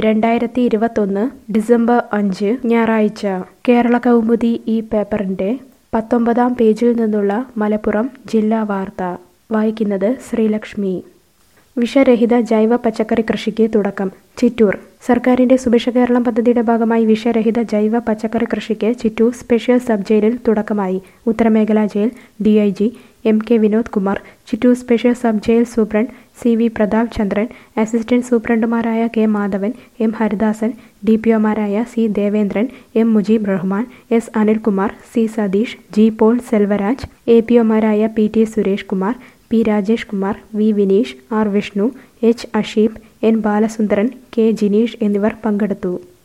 രണ്ടായിരത്തി ഇരുപത്തൊന്ന് ഡിസംബർ അഞ്ച് ഞായറാഴ്ച കേരള കൗമുദി ഈ പേപ്പറിന്റെ പത്തൊമ്പതാം പേജിൽ നിന്നുള്ള മലപ്പുറം ജില്ലാ വാർത്ത വായിക്കുന്നത് ശ്രീലക്ഷ്മി വിഷരഹിത ജൈവ പച്ചക്കറി കൃഷിക്ക് തുടക്കം ചിറ്റൂർ സർക്കാരിന്റെ സുഭിക്ഷ കേരളം പദ്ധതിയുടെ ഭാഗമായി വിഷരഹിത ജൈവ പച്ചക്കറി കൃഷിക്ക് ചിറ്റൂർ സ്പെഷ്യൽ സബ് ജയിലിൽ തുടക്കമായി ഉത്തരമേഖലാ jail DIG M K Vinod Kumar Chittur special sub jail superintendent C V Prathap Chandran assistant സൂപ്രണ്ടുമാരായ K Madhavan M Haridasan D P ഒമാരായ C Devendran M Mujeeb Rahman S Anilkumar C Satheesh G Paul Selvaraj A P ഒമാരായ P T Suresh Kumar P Rajesh Kumar V Vineesh R Vishnu H Asheeb N Balasundaran K Jineesh എന്നിവർ പങ്കെടുത്തു